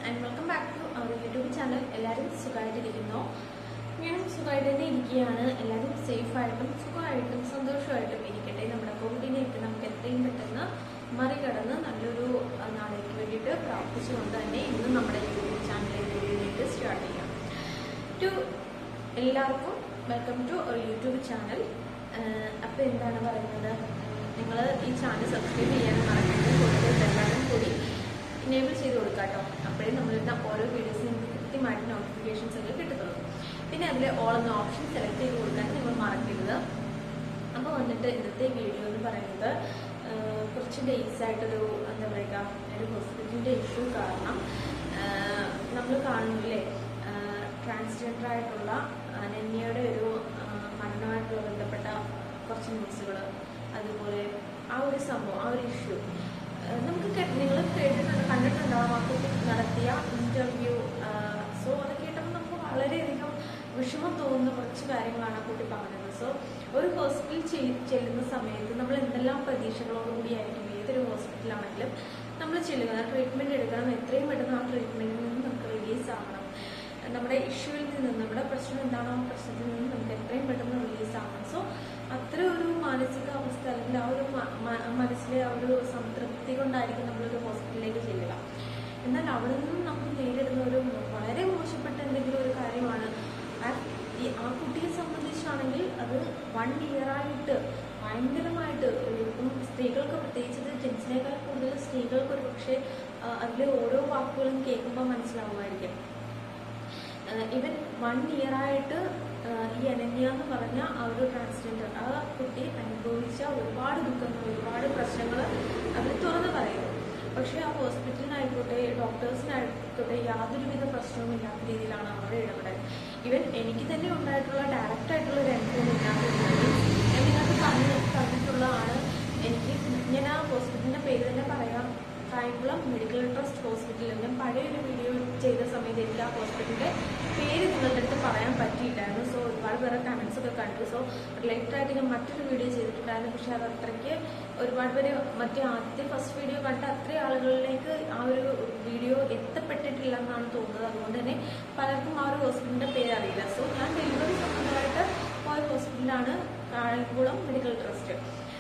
and welcome back to our YouTube channel എല്ലാവരും സുഖമായിട്ടിരിക്കുന്നു ഞാൻ സുഖമായിട്ട് തന്നെ ഇരിക്കുകയാണ് എല്ലാവരും സേഫായിട്ടും സുഖമായിട്ടും സന്തോഷമായിട്ടും ഇരിക്കട്ടെ നമ്മുടെ കോവിഡിനെയൊക്കെ നമുക്ക് എത്രയും പെട്ടെന്ന് മറികടന്ന് നല്ലൊരു ആ, നാളേക്ക് വേണ്ടിയിട്ട് പ്രാർത്ഥിച്ചുകൊണ്ട് തന്നെ ഇന്ന് നമ്മുടെ യൂട്യൂബ് ചാനലിൽ വേണ്ടിയിട്ട് സ്റ്റാർട്ട് ചെയ്യാം ടു എല്ലാവർക്കും വെൽക്കം ടു യൂട്യൂബ് ചാനൽ അപ്പോൾ എന്താണ് പറയുന്നത് നിങ്ങൾ ഈ ചാനൽ സബ്സ്ക്രൈബ് ചെയ്യാൻ മറക്കരുത് കൂടുതൽ എല്ലാവരും കൂടി ഇനേബിൾ ചെയ്ത് കൊടുക്കുക കേട്ടോ അപ്പോഴേ നമ്മളിരുന്ന ഓരോ വീഡിയോസിനും നിങ്ങൾക്ക് കൃത്യമായിട്ട് നോട്ടിഫിക്കേഷൻസ് ഒക്കെ കിട്ടത്തുള്ളൂ പിന്നെ അതിൽ ഓൾ എന്ന ഓപ്ഷൻ സെലക്ട് ചെയ്ത് കൊടുക്കാൻ നിങ്ങൾ മറക്കരുത് അപ്പോൾ വന്നിട്ട് ഇന്നത്തെ വീഡിയോ എന്ന് പറയുന്നത് ആ, കുറച്ച് ഡേയ്സ് ആയിട്ടൊരു എന്താ പറയുക ഒരു ഹോസ്പിറ്റലിൻ്റെ ഇഷ്യൂ കാരണം നമ്മൾ കാണുന്നില്ലേ ട്രാൻസ്ജെൻഡർ ആയിട്ടുള്ള അനന്യയുടെ ഒരു ആ, മരണമായിട്ടുള്ള ബന്ധപ്പെട്ട കുറച്ച് ന്യൂസുകൾ അതുപോലെ ആ ഒരു സംഭവം ആ ഒരു ഇഷ്യൂ നമുക്ക് നിങ്ങൾ കേട്ടിട്ടുണ്ട് കണ്ടിട്ടുണ്ടാവും ആ കുട്ടി നടത്തിയ ഇന്റർവ്യൂ സോ അത് കേട്ടപ്പോൾ നമുക്ക് വളരെയധികം വിഷമം തോന്നുന്ന കുറച്ച് കാര്യങ്ങളാണ് ആ കുട്ടി പറഞ്ഞത് സോ ഒരു ഹോസ്പിറ്റലിൽ ചെല്ലുന്ന സമയത്ത് നമ്മൾ എന്തെല്ലാം പ്രതീക്ഷകളോടുകൂടിയായിരിക്കും ഏതൊരു ഹോസ്പിറ്റലാണെങ്കിലും നമ്മൾ ചെല്ലുക ട്രീറ്റ്മെന്റ് എടുക്കണം എത്രയും പെട്ടെന്ന് ആ ട്രീറ്റ്മെന്റിൽ നിന്ന് നമുക്ക് റിലീസ് ആവണം നമ്മുടെ ഇഷ്യൂവിൽ നിന്ന് നമ്മുടെ പ്രശ്നം എന്താണോ ആ പ്രശ്നത്തിൽ നിന്ന് നമുക്ക് എത്രയും പെട്ടെന്ന് റിലീസ് ആവണം സോ അത്ര ഒരു മാനസിക അവസ്ഥ അല്ലെങ്കിൽ ആ ഒരു മ- മ- മനസ്സിലെ ആ ഒരു സംതൃപ്തി കൊണ്ടായിരിക്കും നമ്മളൊരു ഹോസ്പിറ്റലിലേക്ക് ചെല്ലുക എന്നാൽ അവിടെ നിന്നും നമ്മൾ നേരിടുന്ന ഒരു വളരെ മോശപ്പെട്ട എന്തെങ്കിലും ഒരു കാര്യമാണ് ആ- ഈ ആ കുട്ടിയെ സംബന്ധിച്ചാണെങ്കിൽ അത് വൺ ഇയർ ആയിട്ട് ഭയങ്കരമായിട്ട് ഇപ്പം സ്ത്രീകൾക്ക് പ്രത്യേകിച്ച് ഇത് ജെൻസിനേക്കാൾ കൂടുതൽ സ്ത്രീകൾക്ക് ഒരു പക്ഷേ അതിലെ ഓരോ വാക്കുകളും കേൾക്കുമ്പോൾ മനസ്സിലാവുമായിരിക്കും ഇവൻ വൺ ഇയർ ആയിട്ട് ആഹ് ഈ അനന്യ എന്ന് പറഞ്ഞ ആ ഒരു ട്രാൻസ്ജെൻഡർ ആ കുട്ടി അനുഭവിച്ച ഒരുപാട് ദുഃഖങ്ങൾ ഒരുപാട് പ്രശ്നങ്ങൾ അവർ തുറന്നു പറയുന്നു പക്ഷേ ആ ഹോസ്പിറ്റലിനായിക്കോട്ടെ ഡോക്ടേഴ്സിനായിക്കോട്ടെ യാതൊരുവിധ പ്രശ്നവും ഇല്ലാത്ത രീതിയിലാണ് അവരുടെ ഇടപെടൽ ഇവൻ എനിക്ക് തന്നെ ഉണ്ടായിട്ടുള്ള ഡയറക്റ്റ് ആയിട്ടുള്ള ഒരു അനുഭവം ഇല്ലാത്തതുകൊണ്ട് ഞാൻ നിങ്ങൾക്ക് പറഞ്ഞു തന്നിട്ടുള്ളതാണ് എനിക്ക് ഞാൻ ആ ഹോസ്പിറ്റലിന്റെ പേര് തന്നെ പറയാം കായംകുളം മെഡിക്കൽ ട്രസ്റ്റ് ഹോസ്പിറ്റൽ ഞാൻ പഴയൊരു വീഡിയോ ചെയ്ത സമയത്ത് എനിക്ക് ആ ഹോസ്പിറ്റലിന്റെ പേര് നിങ്ങളുടെ അടുത്ത് പറയാൻ പറ്റിയില്ലായിരുന്നു സോ ഒരുപാട് പേരെ കമന്റ്സ് ഒക്കെ കണ്ടു സോ റിലേറ്റഡ് ആയിട്ട് ഞാൻ മറ്റൊരു വീഡിയോ ചെയ്തിട്ടുണ്ടായിരുന്നു പക്ഷെ അത് അത്രയ്ക്ക് ഒരുപാട് പേര് മറ്റേ ആദ്യത്തെ ഫസ്റ്റ് വീഡിയോ കണ്ട അത്രയും ആളുകളിലേക്ക് ആ ഒരു വീഡിയോ എത്തപ്പെട്ടിട്ടില്ല എന്നാണ് തോന്നുന്നത് അതുകൊണ്ട് തന്നെ പലർക്കും ആ ഒരു ഹോസ്പിറ്റലിന്റെ പേര് അറിയില്ല സോ ഞാൻ ഡെലിവറി സംബന്ധമായിട്ട് പോയ ഹോസ്പിറ്റലാണ് കായംകുളം മെഡിക്കൽ ട്രസ്റ്റ്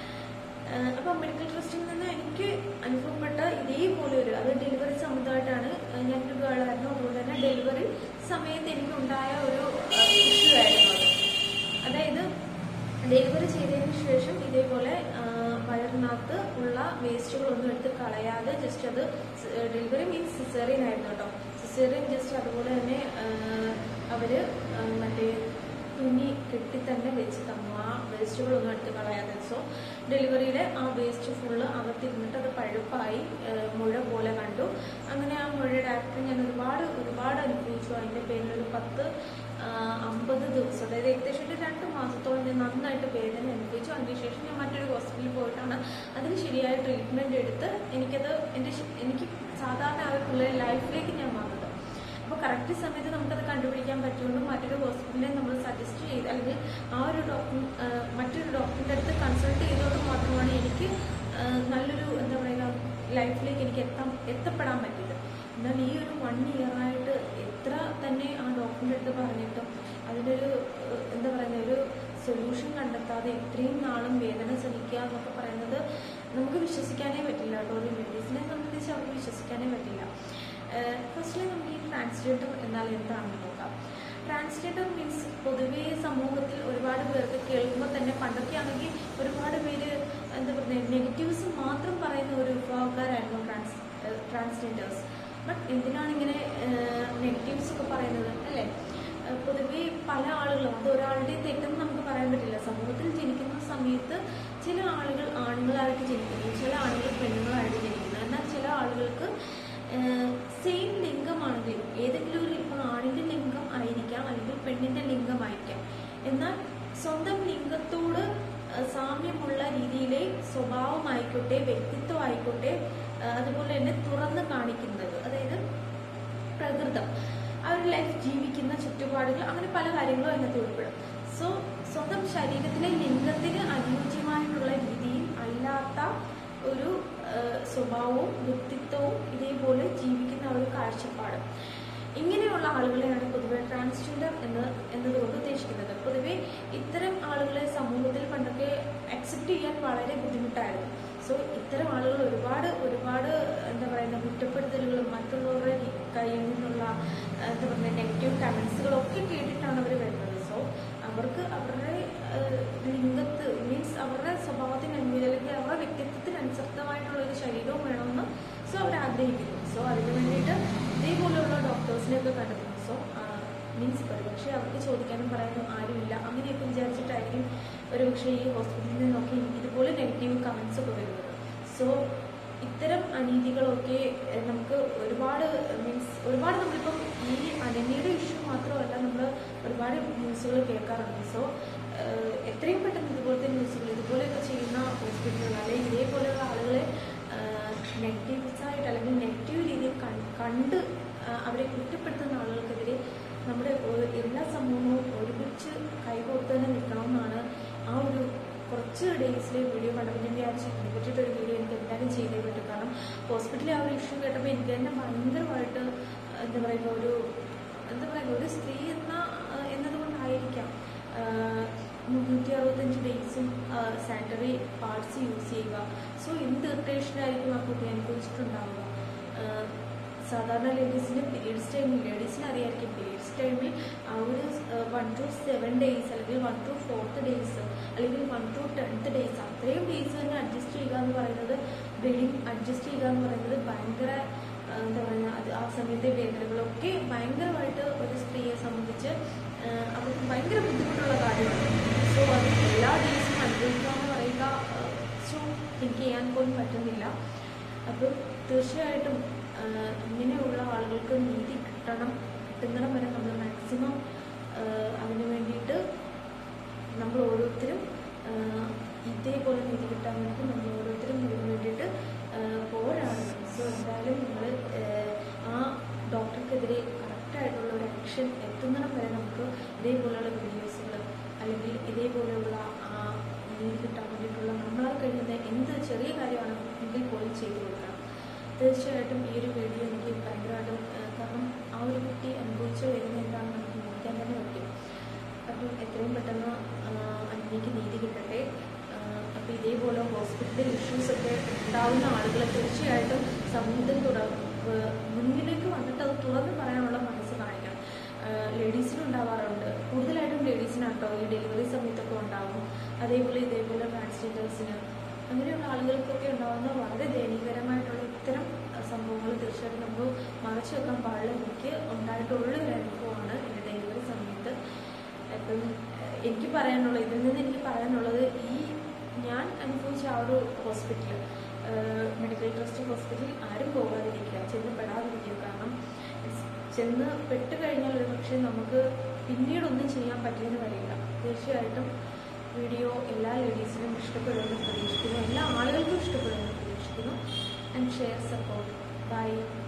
ആഹ് അപ്പൊ മെഡിക്കൽ ട്രസ്റ്റിൽ നിന്ന് എനിക്ക് അനുഭവപ്പെട്ട ഇതേപോലെ ഒരു അത് ഡെലിവറി സംബന്ധമായിട്ടാണ് ആഹ് ഞാനൊരു ഗേളായിരുന്നു അതുകൊണ്ട് തന്നെ ഡെലിവറി സമയത്ത് എനിക്കുണ്ടായ ഒരു ഇഷ്യൂ ആയിരുന്നു അത് അതായത് ഡെലിവറി ചെയ്തതിന് ശേഷം ഇതേപോലെ ആഹ് വയറിനകത്ത് ഉള്ള വേസ്റ്റുകളൊന്നും എടുത്ത് കളയാതെ ജസ്റ്റ് അത് ഡെലിവറി മീൻസ് സിസേറിയൻ ആയിരുന്നു കേട്ടോ സിസേറിയൻ ജസ്റ്റ് അതുപോലെ തന്നെ ആഹ് അവര് ആഹ് മറ്റേ തുണി കെട്ടി തന്നെ വെച്ച് തന്നു ആ വേസ്റ്റുകളൊന്നും എടുത്ത് കളയാതെ സോ ഡെലിവറിയിലെ ആ വേസ്റ്റ് ഫുള്ള് അകത്തിരുന്നിട്ട് അത് പഴുപ്പായി ഏഹ് മുഴ പോലെ കണ്ടു അങ്ങനെ ആ മുഴയുടെ ആക്ടർ ഞാൻ ഒരുപാട് ഒരുപാട് അനുഭവിച്ചു അതിന്റെ പേരിൽ ഒരു പത്ത് ആഹ് അമ്പത് ദിവസം അതായത് ഏകദേശം ഒരു രണ്ട് മാസത്തോളം ഞാൻ നന്നായിട്ട് വേദന അനുഭവിച്ചു അതിനുശേഷം ഞാൻ മറ്റൊരു ഹോസ്പിറ്റലിൽ പോയിട്ടാണ് അതിന് ശരിയായ ട്രീറ്റ്മെന്റ് എടുത്ത് എനിക്കത് എൻ്റെ ശ- എനിക്ക് സാധാരണ ആയിട്ടുള്ള ലൈഫിലേക്ക് ഞാൻ വന്നത് അപ്പോൾ കറക്റ്റ് സമയത്ത് നമുക്കത് കണ്ടുപിടിക്കാൻ പറ്റുകൊണ്ട് മറ്റൊരു ഹോസ്പിറ്റലിനെ നമ്മൾ സജസ്റ്റ് ചെയ്ത് അല്ലെങ്കിൽ ആ ഒരു ഡോക്ടർ മറ്റൊരു ഡോക്ടറിൻ്റെ അടുത്ത് കൺസൾട്ട് ചെയ്തുകൊണ്ട് മാത്രമാണ് എനിക്ക് ആ, നല്ലൊരു എന്താ പറയുക ലൈഫിലേക്ക് എനിക്ക് എത്താൻ എത്തപ്പെടാൻ പറ്റിയത് എന്നാൽ ഈ ഒരു വൺ ഇയർ ആയിട്ട് എത്ര തന്നെ ആ ഡോക്ടറിൻ്റെ അടുത്ത് പറഞ്ഞിട്ടും അതിനൊരു ഏഹ്, എന്താ പറയുക ഒരു സൊല്യൂഷൻ കണ്ടെത്താതെ ഇത്രയും നാളും വേദന സഹിക്കുക എന്നൊക്കെ പറയുന്നത് നമുക്ക് വിശ്വസിക്കാനേ പറ്റില്ല കേട്ടോ ഒരു ലേഡീസിനെ സംബന്ധിച്ച് അവർക്ക് വിശ്വസിക്കാനേ പറ്റില്ല ഫസ്റ്റ്ലി നമുക്ക് ഈ ട്രാൻസ്ജെൻഡർ എന്നാൽ എന്താണെന്ന് നോക്കാം ട്രാൻസ്ജെൻഡർ മീൻസ് പൊതുവേ സമൂഹത്തിൽ ഒരുപാട് പേർക്ക് കേൾക്കുമ്പോൾ തന്നെ പണ്ടൊക്കെ ആണെങ്കിൽ ഒരുപാട് പേര് എന്താ പറയുക നെഗറ്റീവ്സ് മാത്രം പറയുന്ന ഒരു വിഭാഗക്കാരായിരുന്നു ട്രാൻസ് ട്രാൻസ്ജെൻഡേഴ്സ് ബട്ട് എന്തിനാണ് ഇങ്ങനെ നെഗറ്റീവ്സ് ഒക്കെ പറയുന്നത് അല്ലേ ഏഹ് പൊതുവേ പല ആളുകളും അത് ഒരാളുടെ തെറ്റെന്ന് നമുക്ക് പറയാൻ പറ്റില്ല സമൂഹത്തിൽ ജനിക്കുന്ന സമയത്ത് ചില ആളുകൾ ആണുങ്ങളായിട്ട് ജനിക്കുന്നു ചില ആളുകൾ പെണ്ണുങ്ങളായിട്ട് ജനിക്കുന്നു എന്നാൽ ചില ആളുകൾക്ക് സെയിം ലിംഗമാണെങ്കിൽ ഏതെങ്കിലും ഒരു ഇപ്പം ആണിന്റെ ലിംഗം ആയിരിക്കാം അല്ലെങ്കിൽ പെണ്ണിന്റെ ലിംഗമായിരിക്കാം എന്നാൽ സ്വന്തം ലിംഗത്തോട് ഏഹ് സാമ്യമുള്ള രീതിയിലെ സ്വഭാവമായിക്കോട്ടെ വ്യക്തിത്വം ആയിക്കോട്ടെ ഏഹ് അതുപോലെ തന്നെ തുറന്ന് കാണിക്കുന്നത് അതായത് പ്രകൃതം ആ ഒരു ലൈഫ് ജീവിക്കുന്ന ചുറ്റുപാടുകൾ അങ്ങനെ പല കാര്യങ്ങളും അതിനകത്ത് ഉൾപ്പെടും സോ സ്വന്തം ശരീരത്തിലെ ലിംഗത്തിന് അനുയോജ്യമായിട്ടുള്ള രീതിയിൽ അല്ലാത്ത ഒരു ആ, സ്വഭാവവും വ്യക്തിത്വവും ഇതേപോലെ ജീവിക്കുന്ന ആ ഒരു കാഴ്ച കാഴ്ചപ്പാട് ഇങ്ങനെയുള്ള ആളുകളെയാണ് പൊതുവെ ട്രാൻസ്ജെൻഡർ എന്ന് എന്നതുകൊണ്ട് ഉദ്ദേശിക്കുന്നത് പൊതുവെ ഇത്തരം ആളുകളെ സമൂഹത്തിൽ പണ്ടൊക്കെ അക്സെപ്റ്റ് ചെയ്യാൻ വളരെ ബുദ്ധിമുട്ടായിരുന്നു സോ ഇത്തരം ആളുകൾ ഒരുപാട് ഒരുപാട് എന്താ പറയുക കുറ്റപ്പെടുത്തലുകളും മറ്റുള്ളവരുടെ കയ്യിൽ നിന്നുള്ള എന്താ പറയുക നെഗറ്റീവ് കമൻസുകളൊക്കെ കേട്ടിട്ടാണ് അവർ വരുന്നത് സോ അവർക്ക് അവരുടെ ഏഹ്, ലിംഗത്ത് മീൻസ് അവരുടെ സ്വഭാവത്തിന് അനുകൂല അല്ലെങ്കിൽ അവരുടെ വ്യക്തിത്വത്തിനനുസൃതമായിട്ടുള്ള ഒരു ശരീരവും വേണമെന്ന് സോ അവർ ആഗ്രഹിക്കുന്നു സോ അതിന് വേണ്ടിയിട്ട് ഇതേപോലെയുള്ള ഡോക്ടേഴ്സിനെയൊക്കെ കണ്ടെത്തുന്നു സോ മീൻസ് ഒരുപക്ഷെ അവർക്ക് ചോദിക്കാനും പറയാനും ആരുമില്ല അങ്ങനെയൊക്കെ വിചാരിച്ചിട്ടായിരിക്കും ഒരുപക്ഷെ ഈ ഹോസ്പിറ്റലിൽ നിന്നൊക്കെ ഇതുപോലെ നെഗറ്റീവ് കമൻസ് ഒക്കെ വരുന്നത് സോ ഇത്തരം അനീതികളൊക്കെ എഹ്, നമുക്ക് ഒരുപാട് മീൻസ് ഒരുപാട് നമ്മളിപ്പം ഈ അനന്യയുടെ ഇഷ്യൂ മാത്രമല്ല നമ്മൾ ഒരുപാട് ന്യൂസുകൾ കേൾക്കാറുണ്ട് സോ എത്രയും പെട്ടെന്ന് ഇതുപോലത്തെ ന്യൂസുകൾ ഇതുപോലെയൊക്കെ ചെയ്യുന്ന ഹോസ്പിറ്റലുകൾ അല്ലെങ്കിൽ ഇതേപോലെയുള്ള ആളുകളെ നെഗറ്റീവ്സ് ആയിട്ട് അല്ലെങ്കിൽ നെഗറ്റീവ് രീതിയിൽ കൺ- കണ്ട് ആ, അവരെ കുറ്റപ്പെടുത്തുന്ന ആളുകൾക്കെതിരെ നമ്മുടെ ഒ- എല്ലാ സമൂഹവും ഒരുമിച്ച് കൈകോർത്ത് തന്നെ നിൽക്കണമെന്നാണ് ആ ഒരു കുറച്ച് ഡേയ്സിലെ വീഡിയോ കണ്ടപ്പോൾ ഞാൻ വിചാരിച്ചു ഇതിനെ പറ്റിയിട്ട് ഒരു വീഡിയോ എനിക്ക് എന്തായാലും ചെയ്തേ പറ്റും കാരണം ഹോസ്പിറ്റലിൽ ആ ഒരു ഇഷ്യൂ കേട്ടപ്പോൾ എനിക്ക് തന്നെ ഭയങ്കരമായിട്ട് എന്താ പറയുക ഒരു എന്താ പറയുക ഒരു സ്ത്രീ എന്ന ആ, എന്നതുകൊണ്ടായിരിക്കാം മുന്നൂറ്റി അറുപത്തഞ്ച് ഡേയ്സും സാനിറ്ററി പാർട്സ് യൂസ് ചെയ്യുക സോ എന്ത് ഇറിറ്റേഷൻ ആയിരിക്കും ആ കുട്ടി അനുഭവിച്ചിട്ടുണ്ടാവുക ആ, സാധാരണ ലേഡീസിന് പീരീഡ്സ് ടൈമിൽ ലേഡീസിന് അറിയായിരിക്കും പീരീഡ്സ് ടൈമിൽ ആ ഒരു വൺ ടു സെവൻ ഡേയ്സ് അല്ലെങ്കിൽ വൺ ടു ഫോർത്ത് ഡേയ്സ് അല്ലെങ്കിൽ വൺ ടു ടെൻത്ത് ഡേയ്സ് അത്രയും ഡേയ്സ് തന്നെ അഡ്ജസ്റ്റ് ചെയ്യുക എന്ന് പറയുന്നത് ബ്ലീഡിങ് അഡ്ജസ്റ്റ് ചെയ്യുക എന്ന് പറയുന്നത് ഭയങ്കര ആ, എന്താ പറയുക അത് ആ സമയത്തെ വേദനകളൊക്കെ ഭയങ്കരമായിട്ട് ഒരു സ്ത്രീയെ സംബന്ധിച്ച് ആ, അവർക്ക് ഭയങ്കര ബുദ്ധിമുട്ടുള്ള കാര്യമാണ് സോ അത് എല്ലാ ഡേയ്സും അനുഭവിക്കുക എന്ന് പറയുക സോ തിങ്ക് ചെയ്യാൻ പോലും പറ്റുന്നില്ല അപ്പം തീർച്ചയായിട്ടും ആ, ഇങ്ങനെയുള്ള ആളുകൾക്ക് നീതി കിട്ടണം കിട്ടുന്നിടം വരെ നമ്മൾ മാക്സിമം അതിന് വേണ്ടിയിട്ട് നമ്മൾ ഓരോരുത്തരും ആ, ഇതേപോലെ നീതി കിട്ടാൻ വേണ്ടി നമ്മൾ ഓരോരുത്തരും ഇതിന് വേണ്ടിയിട്ട് ആ, പോരാടണം സോ എന്തായാലും നിങ്ങൾ ആ ഡോക്ടർക്കെതിരെ കറക്റ്റായിട്ടുള്ള ഒരു ആക്ഷൻ എത്തുന്നിടം വരെ നമുക്ക് ഇതേപോലെയുള്ള വീഡിയോസുകൾ അല്ലെങ്കിൽ ഇതേപോലെയുള്ള ആ നീതി കിട്ടാൻ വേണ്ടിയിട്ടുള്ള നമ്മളാൽ കഴിയുന്ന എന്ത് ചെറിയ കാര്യമാണ് എങ്കിൽ പോലും ചെയ്തു കൊടുക്കണം തീർച്ചയായിട്ടും ഈ ഒരു വീഡിയോ എനിക്ക് ഭയങ്കരമായിട്ടും ആ, കാരണം ആ ഒരു കുട്ടി അനുഭവിച്ച വേദന എന്താണെന്ന് നമുക്ക് നോക്കാൻ തന്നെ പറ്റും അപ്പം എത്രയും പെട്ടെന്ന് അതിലേക്ക് നീതി കിട്ടട്ടെ അപ്പം ഇതേപോലെ ഹോസ്പിറ്റൽ ഇഷ്യൂസ് ഒക്കെ ഉണ്ടാവുന്ന ആളുകൾ തീർച്ചയായിട്ടും സമൂഹത്തിൽ തുടർ ഏഹ് മുന്നിലേക്ക് വന്നിട്ട് അത് തുറന്ന് പറയാനുള്ള മനസ്സ് കാണിക്കണം ലേഡീസിനും ഉണ്ടാവാറുണ്ട് കൂടുതലായിട്ടും ലേഡീസിനാട്ടോ ഈ ഡെലിവറി സമയത്തൊക്കെ ഉണ്ടാവും അതേപോലെ ഇതേപോലെ ട്രാൻസ്ജെൻഡേഴ്സിന് അങ്ങനെയുള്ള ആളുകൾക്കൊക്കെ ഉണ്ടാകുന്ന വളരെ ദയനീയകരമായിട്ടുള്ള ഇത്തരം സംഭവങ്ങൾ തീർച്ചയായിട്ടും നമുക്ക് മറച്ചു വെക്കാൻ പാടില്ല എനിക്ക് ഉണ്ടായിട്ടുള്ള ഒരു അനുഭവമാണ് എൻ്റെ ഡെലിവറി സമയത്ത് അപ്പം ഏഹ് എനിക്ക് പറയാനുള്ളത് ഇതിൽ നിന്ന് എനിക്ക് പറയാനുള്ളത് ഈ ഞാൻ അനുഭവിച്ച ആ ഒരു ഹോസ്പിറ്റൽ മെഡിക്കൽ ട്രസ്റ്റ് ഹോസ്പിറ്റലിൽ ആരും പോകാതിരിക്കുക ചെന്ന് പെടാതിരിക്കുക കാരണം ചെന്ന് പെട്ട് കഴിഞ്ഞാൽ ഒരു പക്ഷേ നമുക്ക് പിന്നീടൊന്നും ചെയ്യാൻ പറ്റിയെന്ന് വരില്ല തീർച്ചയായിട്ടും വീഡിയോ എല്ലാ ലേഡീസിനും ഇഷ്ടപ്പെടുമെന്ന് പ്രതീക്ഷിക്കുന്നു എല്ലാ ആളുകൾക്കും ഇഷ്ടപ്പെടുമെന്ന് പ്രതീക്ഷിക്കുന്നു ആൻഡ് ഷെയർ സപ്പോർട്ട് ബൈ